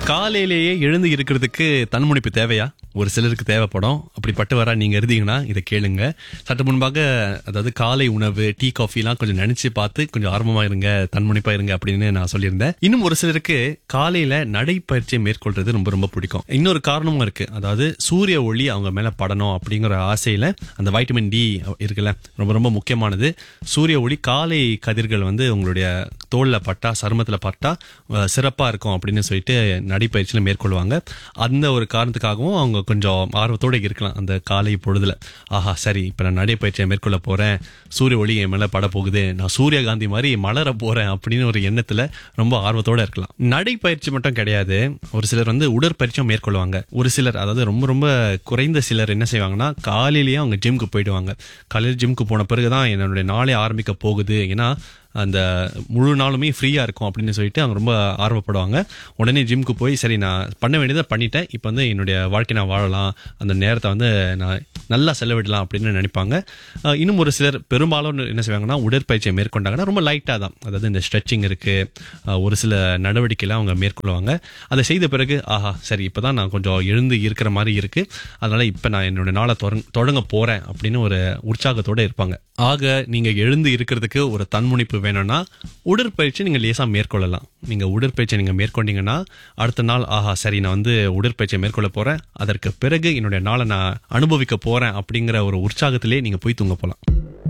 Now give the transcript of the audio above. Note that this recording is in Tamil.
காலையிலேயே எழுந்து இருக்கிறதுக்கு தன்முனைப்பு தேவையா ஒரு சிலருக்கு தேவைப்படும் அப்படிப்பட்டு வர நீங்க இருந்தீங்கன்னா இதை கேளுங்க சற்று முன்பாக அதாவது காலை உணவு டீ காஃபிலாம் கொஞ்சம் நினைச்சு பார்த்து கொஞ்சம் ஆர்வமா இருங்க தன்முனைப்பா இருங்க அப்படின்னு நான் சொல்லியிருந்தேன் இன்னும் ஒரு சிலருக்கு காலையில நடைப்பயிற்சியை மேற்கொள்றது ரொம்ப ரொம்ப பிடிக்கும் இன்னொரு காரணமும் இருக்கு அதாவது சூரிய ஒளி அவங்க மேல படணும் அப்படிங்கிற ஆசையில அந்த வைட்டமின் டி இருக்குல்ல ரொம்ப ரொம்ப முக்கியமானது சூரிய ஒளி காலை கதிர்கள் வந்து உங்களுடைய தோல்ல பட்டா சருமத்துல பட்டா அஹ், சிறப்பா இருக்கும் அப்படின்னு சொல்லிட்டு நடைப்பயிற்சியில மேற்கொள்வாங்க அந்த ஒரு காரணத்துக்காகவும் அவங்க கொஞ்சம் ஆர்வத்தோட இருக்கலாம் அந்த காலை பொழுதுல ஆஹா சரி இப்ப நான் நடைப்பயிற்சியை மேற்கொள்ள போறேன் சூரிய ஒளி என் மேல பட போகுது நான் சூரியகாந்தி மாதிரி மலர போறேன் அப்படின்னு ஒரு எண்ணத்துல ரொம்ப ஆர்வத்தோட இருக்கலாம் நடைப்பயிற்சி மட்டும் கிடையாது ஒரு சிலர் வந்து உடற்பயிற்சியும் மேற்கொள்வாங்க ஒரு சிலர் அதாவது ரொம்ப ரொம்ப குறைந்த சிலர் என்ன செய்வாங்கன்னா காலையிலேயே அவங்க ஜிம்க்கு போயிடுவாங்க காலையில் ஜிம்க்கு போன பிறகுதான் என்னுடைய நாளே ஆரம்பிக்க போகுது ஏன்னா அந்த முழு நாளுமே ஃப்ரீயாக இருக்கும் அப்படின்னு சொல்லிட்டு அவங்க ரொம்ப ஆர்வப்படுவாங்க உடனே ஜிம்க்கு போய் சரி நான் பண்ண வேண்டியதை பண்ணிட்டேன் இப்போ வந்து என்னுடைய வாழ்க்கை நான் வாழலாம் அந்த நேரத்தை வந்து நான் நல்லா செலவிடலாம் அப்படின்னு நினைப்பாங்க அஹ் இன்னும் ஒரு சிலர் பெரும்பாலும் என்ன செய்வாங்கன்னா உடற்பயிற்சியை மேற்கொண்டாங்கன்னா ரொம்ப லைட்டாக தான் அதாவது இந்த ஸ்ட்ரெச்சிங் இருக்குது ஒரு சில நடவடிக்கைலாம் அவங்க மேற்கொள்வாங்க அதை செய்த பிறகு ஆஹா சரி இப்போ தான் நான் கொஞ்சம் எழுந்து இருக்கிற மாதிரி இருக்குது அதனால் இப்போ நான் என்னோட நாளை தொடங்க தொடங்க போகிறேன் அப்படின்னு ஒரு உற்சாகத்தோடு இருப்பாங்க ஆக நீங்கள் எழுந்து இருக்கிறதுக்கு ஒரு தன்முனைப்பு வேணும்னா உடற்பயிற்சி நீங்கள் லேசாக மேற்கொள்ளலாம் நீங்கள் உடற்பயிற்சியை நீங்கள் மேற்கொண்டீங்கன்னா அடுத்த நாள் ஆஹா சரி நான் வந்து உடற்பயிற்சியை மேற்கொள்ள போகிறேன் அதற்கு பிறகு என்னுடைய நாளை நான் அனுபவிக்க போகிறேன் அப்படிங்கிற ஒரு உற்சாகத்திலே நீங்கள் போய் தூங்க போகலாம்